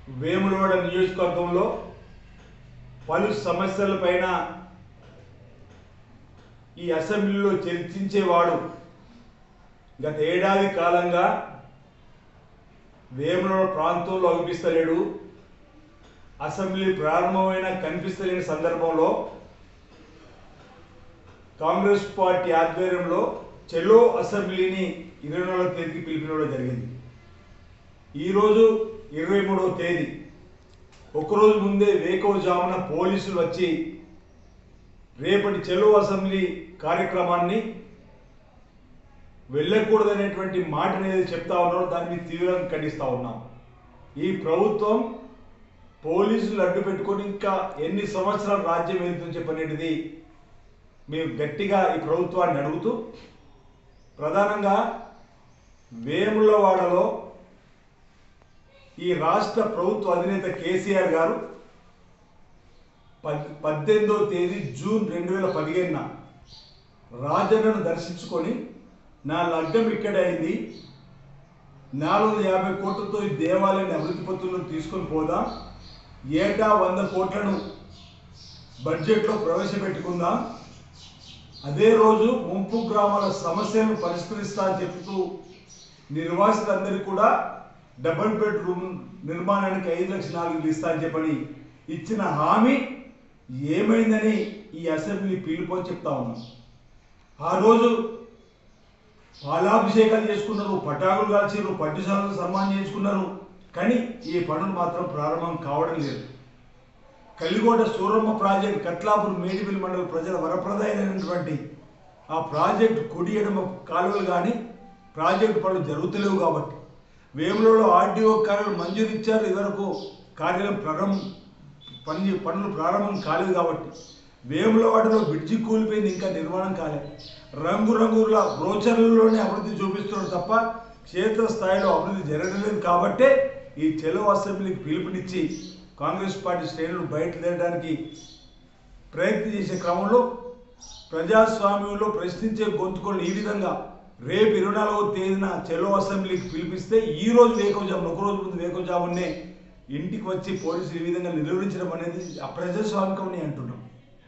వేములవాడ నియోజకవర్గంలో పలు సమస్యలపైన ఈ అసెంబ్లీలో చర్చించేవాడు గత ఏడాది కాలంగా వేములవాడ ప్రాంతంలో అనిపిస్తలేడు అసెంబ్లీ ప్రారంభమైన కనిపిస్తలేని సందర్భంలో కాంగ్రెస్ పార్టీ ఆధ్వర్యంలో చెలో అసెంబ్లీని ఇరవై నాలుగో తేదీకి పిలిపినడం జరిగింది ఈరోజు ఇరవై మూడవ తేదీ ఒకరోజు ముందే వేకోజామున పోలీసులు వచ్చి రేపటి చెలో అసెంబ్లీ కార్యక్రమాన్ని వెళ్ళకూడదనేటువంటి మాట అనేది చెప్తా ఉన్నారు దాన్ని మేము తీవ్రంగా ఖండిస్తా ఉన్నాం ఈ ప్రభుత్వం పోలీసులు అడ్డు పెట్టుకొని ఇంకా ఎన్ని సంవత్సరాలు రాజ్యం వెళ్తుందని చెప్పనేటిది మేము గట్టిగా ఈ ప్రభుత్వాన్ని అడుగుతూ ప్రధానంగా వేములవాడలో ఈ రాష్ట్ర ప్రభుత్వ అధినేత కేసీఆర్ గారు పద్ పద్దెనిమిదవ తేదీ జూన్ రెండు వేల పదిహేనున రాజన్నను దర్శించుకొని నా లగ్గం ఇక్కడే అయింది నాలుగు వందల యాభై కోట్లతో ఈ దేవాలయాన్ని అభివృద్ధి పత్రులను తీసుకొని పోదాం ఏటా వంద కోట్లను బడ్జెట్లో ప్రవేశపెట్టుకుందాం అదే రోజు ముంపు గ్రామాల సమస్యలను పరిష్కరిస్తా అని చెప్తూ నిర్వాసితులందరికీ కూడా డబుల్ బెడ్రూమ్ నిర్మాణానికి ఐదు లక్షల నాలుగు ఇస్తా అని చెప్పని ఇచ్చిన హామీ ఏమైందని ఈ అసెంబ్లీ పిలుపు అని చెప్తా ఉన్నాం ఆ రోజు పాలాభిషేకాలు చేసుకున్నారు పటాకులు కాల్చారు పట్టుశాలను సన్మానం చేసుకున్నారు కానీ ఈ పనులు మాత్రం ప్రారంభం కావడం లేదు కలిగోట సూరమ్మ ప్రాజెక్ట్ కట్లాపూర్ మేడిపల్లి మండల ప్రజల వరప్రదాయమైనటువంటి ఆ ప్రాజెక్టు కుడి ఎడమ కాలువలు కానీ ప్రాజెక్టు పనులు జరుగుతలేవు కాబట్టి వేములలో ఆర్డీఓ కార్యాలయం మంజూరు ఇచ్చారు ఇదివరకు కార్యాలయం ప్రారంభం పని పనులు ప్రారంభం కాలేదు కాబట్టి వేములవాడలో బ్రిడ్జి కూలిపోయింది ఇంకా నిర్మాణం కాలేదు రంగురంగుల బ్రోచర్లలోనే అభివృద్ధి చూపిస్తున్నారు తప్ప క్షేత్రస్థాయిలో అభివృద్ధి జరగలేదు కాబట్టే ఈ చెలో అసెంబ్లీకి పిలుపునిచ్చి కాంగ్రెస్ పార్టీ శ్రేణులు బయట తీయడానికి ప్రయత్నం చేసే క్రమంలో ప్రజాస్వామ్యంలో ప్రశ్నించే గొంతుకొని ఈ విధంగా రేపు ఇరవై నాలుగవ తేదీన చెలో అసెంబ్లీకి పిలిపిస్తే ఈ రోజు వేకోజామున ఒక రోజు ముందు వేకోజామునే ఇంటికి వచ్చి పోలీసులు ఈ విధంగా నిలువరించడం అనేది అప్రజాస్వామికం అని అంటున్నాం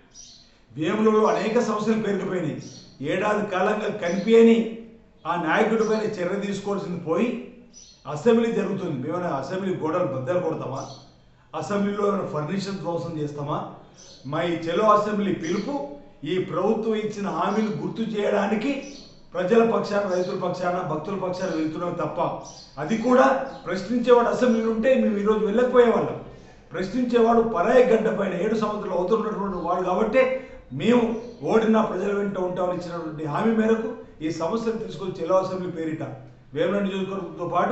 వేములలో అనేక సమస్యలు పేరుకుపోయినాయి ఏడాది కాలంగా కనిపించని ఆ నాయకుడి పైన చర్య తీసుకోవాల్సింది పోయి అసెంబ్లీ జరుగుతుంది మేమైనా అసెంబ్లీ గోడలు బద్దలు కొడతామా అసెంబ్లీలో ఏమైనా ఫర్నిచర్ ధ్వంసం చేస్తామా మా ఈ చెలో అసెంబ్లీ పిలుపు ఈ ప్రభుత్వం ఇచ్చిన హామీలు గుర్తు చేయడానికి ప్రజల పక్షాన రైతుల పక్షాన భక్తుల పక్షాన వెళ్తున్నాం తప్ప అది కూడా ప్రశ్నించేవాడు అసెంబ్లీలో ఉంటే మేము ఈరోజు వెళ్ళకపోయేవాళ్ళం ప్రశ్నించేవాడు పరాయి గడ్డ పైన ఏడు సంవత్సరాలు అవుతున్నటువంటి వాడు కాబట్టే మేము ఓడిన ప్రజల వెంట ఉంటామని ఇచ్చినటువంటి హామీ మేరకు ఈ సమస్యను తీసుకొని చెలో అసెంబ్లీ పేరిట వేమన నియోజకవర్గంతో పాటు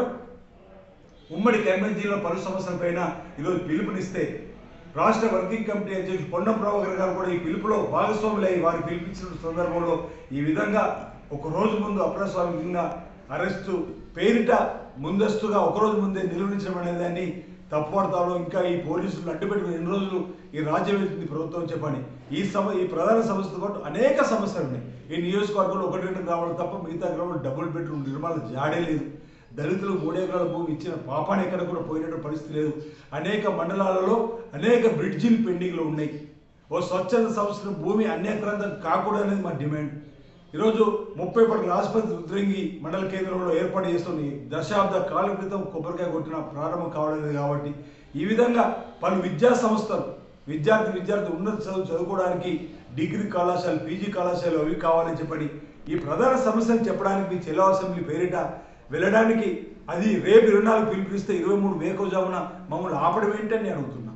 ఉమ్మడి కరీంనగర్ జిల్లా పలు సమస్యలపైన ఈరోజు పిలుపునిస్తే రాష్ట్ర వర్కింగ్ కమిటీ అధ్యక్షుడు పొన్నం ప్రభాకర్ గారు కూడా ఈ పిలుపులో భాగస్వాములై వారు పిలిపించిన సందర్భంలో ఈ విధంగా ఒక రోజు ముందు అప్రస్వామికంగా అరెస్టు పేరిట ముందస్తుగా ఒక రోజు ముందే నిలువరించడం అనే దాన్ని తప్పుపడతాడు ఇంకా ఈ పోలీసులు అడ్డుపెట్టుకుని ఎన్ని రోజులు ఈ రాజ్యం వెళ్తుంది ప్రభుత్వం చెప్పని ఈ సమ ఈ ప్రధాన సమస్యతో పాటు అనేక సమస్యలు ఉన్నాయి ఈ నియోజకవర్గంలో ఒకటి రెండు గ్రామాలు తప్ప మిగతా గ్రామాలు డబుల్ బెడ్రూమ్ నిర్మాణం జాడే లేదు దళితులు మూడేకరాల భూమి ఇచ్చిన పాపాన్ని ఎక్కడ కూడా పోయినట్టు పరిస్థితి లేదు అనేక మండలాలలో అనేక బ్రిడ్జిలు పెండింగ్లో ఉన్నాయి ఓ స్వచ్ఛంద సంస్థల భూమి అన్యక్రాంతం కాకూడదు అనేది మా డిమాండ్ ఈరోజు ముప్పై పట్ల ఆసుపత్రి రుద్రంగి మండల కేంద్రంలో ఏర్పాటు చేస్తుంది దశాబ్ద కాలం క్రితం కొబ్బరికాయ కొట్టిన ప్రారంభం కావడం కాబట్టి ఈ విధంగా పలు విద్యా సంస్థలు విద్యార్థి విద్యార్థి ఉన్నత చదువు చదువుకోవడానికి డిగ్రీ కళాశాలలు పీజీ కళాశాలలు అవి కావాలని చెప్పని ఈ ప్రధాన సమస్యను చెప్పడానికి మీ చెలో అసెంబ్లీ పేరిట వెళ్ళడానికి అది రేపు ఇరవై నాలుగు పిలుపునిస్తే ఇరవై మూడు వేకోజామున మమ్మల్ని ఆపడం ఏంటని నేను అడుగుతున్నా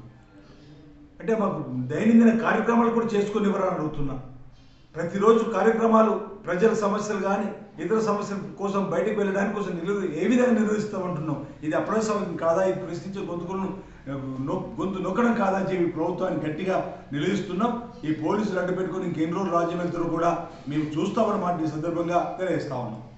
అంటే మాకు దైనందిన కార్యక్రమాలు కూడా చేసుకుని ఇవ్వరని అడుగుతున్నా ప్రతిరోజు కార్యక్రమాలు ప్రజల సమస్యలు కానీ ఇతర సమస్యల కోసం బయటకు వెళ్ళడానికి కోసం నిలు ఏ విధంగా నిర్వహిస్తామంటున్నాం ఇది అప్రసవం కాదా ఇది ప్రశ్నించే గొంతుకులను నొ- గొంతు నొక్కడం కాదా అని చెప్పి ప్రభుత్వాన్ని గట్టిగా నిలదీస్తున్నాం ఈ పోలీసులు అడ్డు పెట్టుకొని ఇంకెన్ని రోజులు రాజ్యం వెళ్తారో కూడా మేము చూస్తామన్నమాట ఈ సందర్భంగా తెలియజేస్తా ఉన్నాం